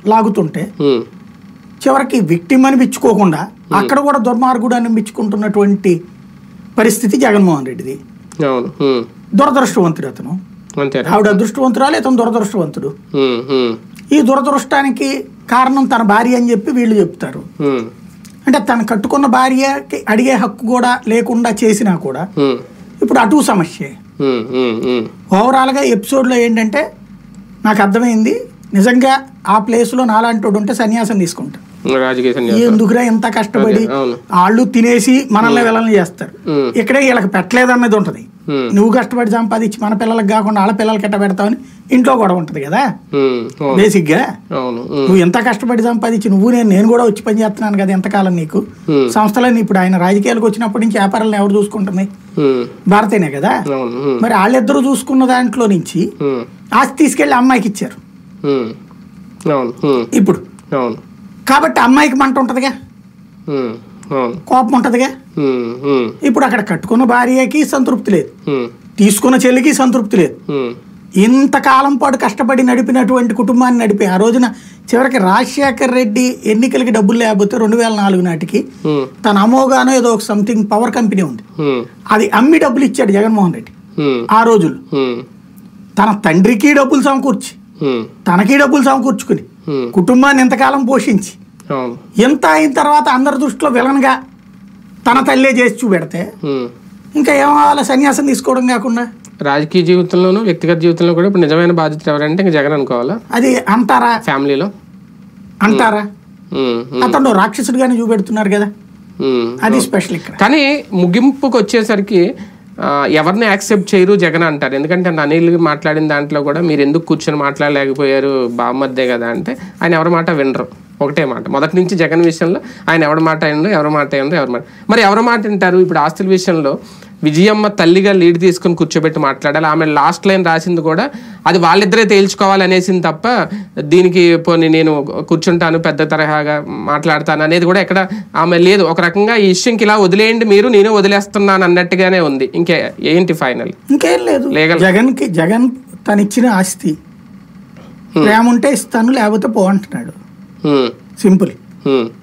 లాగుతుంటే ఉమ్, చివరికి విక్టిమ్ అనిపించుకోకుండా అక్కడ కూడా దుర్మార్గుడు అనిపించుకుంటున్నటువంటి పరిస్థితి జగన్మోహన్ రెడ్డిది అవును ఉమ్, దురదృష్టవంతుడు అతను అంతేనా ఆవిడ అదృష్టవంతురాలు ఇతను దురదృష్టవంతుడు ఉమ్, ఉమ్, ఈ దురదృష్టానికి కారణం తన భార్య అని చెప్పి వీళ్ళు చెప్తారు ఉమ్, అంటే తను కట్టుకున్న భార్యకి అడిగే హక్కు కూడా లేకుండా చేసినా కూడా ఉమ్, ఇప్పుడు అటు సమస్య ఉమ్, ఉమ్, ఉమ్, ఓవరాల్గా ఎపిసోడ్లో ఏంటంటే నాకు అర్థమైంది నిజంగా ఆ ప్లేస్లో నాలాంటి వాడు ఉంటే సన్యాసం తీసుకుంటా రాజకీయ సన్యాసం ఎందుకురా ఎంత కష్టపడి అదే, అవును. వాళ్ళు తినేసి మనల్ని వెళ్ళని చేస్తారు ఉమ్. ఇక్కడే వీళ్ళకి పెట్టలేదన్నది ఉంటది ఉమ్, నువ్వు కష్టపడి సంపాదించి మన పిల్లలకు కాకుండా వాళ్ళ పిల్లలకి ఎట్ట పెడతావని ఇంట్లో కూడా ఉంటది కదా ఉమ్, అవును బేసిక్ గా అవును ఉమ్, నువ్వు ఎంత కష్టపడి సంపాదించి నువ్వు నేను నేను కూడా వచ్చి పని చేస్తున్నాను కదా ఎంతకాలం నీకు ఉమ్, సంస్థలని ఇప్పుడు ఆయన రాజకీయాలకు వచ్చినప్పటి నుంచి వ్యాపారాలను ఎవరు చూసుకుంటుంది ఉమ్, భారతేనే కదా అవును ఉమ్, మరి వాళ్ళిద్దరూ చూసుకున్న దాంట్లో నుంచి ఉమ్, ఆస్తి తీసుకెళ్లి అమ్మాయికి ఇచ్చారు ఉమ్, అవును ఉమ్, ఇప్పుడు అవును కాబట్టి అమ్మాయికి మంట ఉంటదిగా ఉమ్, అవును కోపం ఉంటదిగా ఉమ్, ఉమ్, ఇప్పుడు అక్కడ కట్టుకున్న భార్యకి సంతృప్తి లేదు ఉమ్, తీసుకున్న చెల్లికి సంతృప్తి లేదు ఉమ్, ఇంతకాలం పాటు కష్టపడి నడిపినటువంటి కుటుంబాన్ని నడిపి ఆ రోజున చివరికి రాజశేఖర్ రెడ్డి ఎన్నికలకి డబ్బులు లేకపోతే రెండు వేల నాలుగు నాటికి ఉమ్, తన అమోగానో ఏదో ఒక సంథింగ్ పవర్ కంపెనీ ఉంది ఉమ్, అది అమ్మి డబ్బులు ఇచ్చాడు జగన్మోహన్ రెడ్డి ఉమ్, ఆ రోజుల్లో ఉమ్, తన తండ్రికి డబ్బులు సమకూర్చి ఉమ్, తనకి డబ్బులు సమకూర్చుకుని ఉమ్, కుటుంబాన్ని ఎంతకాలం పోషించి అవును ఎంత అయిన తర్వాత అందరి దృష్టిలో విలన్గా తన తల్లే చేసి చూపెడితే ఉమ్. ఇంకా ఏమవ్వాలి సన్యాసం తీసుకోవడం కాకుండా రాజకీయ జీవితంలోనూ వ్యక్తిగత జీవితంలో కూడా ఇప్పుడు నిజమైన బాధ్యత ఎవరంటే ఇంకా జగన్ అనుకోవాలా అది అంటారా ఫ్యామిలీలో అంటారా ఉమ్, ఉమ్, అతను రాక్షసుడిగానే చూపెడుతున్నారు కదా ఉమ్. అది స్పెషల్ ఇక్కడ కానీ ముగింపుకు వచ్చేసరికి ఆ, ఎవరిని యాక్సెప్ట్ చేయరు జగన్ అంటారు ఎందుకంటే అనిల్ మాట్లాడిన దాంట్లో కూడా మీరు ఎందుకు కూర్చొని మాట్లాడలేకపోయారు బామ్మద్దే కదా అంటే ఆయన ఎవరి మాట వినరు ఒకటే మాట మొదటి నుంచి జగన్ విషయంలో ఆయన ఎవరి మాట అయినరు ఎవరి మాట అయినరు ఎవరి మాట మరి ఎవరి మాట వింటారు ఇప్పుడు ఆస్తుల విషయంలో విజయమ్మ తల్లిగా లీడ్ తీసుకొని కూర్చోబెట్టి మాట్లాడాలి ఆమె లాస్ట్ లైన్ రాసింది కూడా అది వాళ్ళిద్దరే తేల్చుకోవాలి అనేసింది తప్ప దీనికి పోనీ నేను కూర్చుంటాను పెద్ద తరహాగా మాట్లాడతాను అనేది కూడా ఎక్కడ ఆమె లేదు ఒక రకంగా ఈ విషయంకి ఇలా వదిలేయండి మీరు నేను వదిలేస్తున్నాను అన్నట్టుగానే ఉంది ఇంకే ఏంటి ఫైనల్ ఇంకేం లేదు Legal. జగన్ కి జగన్ తను ఇచ్చిన ఆస్తి ప్రేమ ఉంటే ఇస్తాను లేకపోతే పో అంటున్నాడు సింపుల్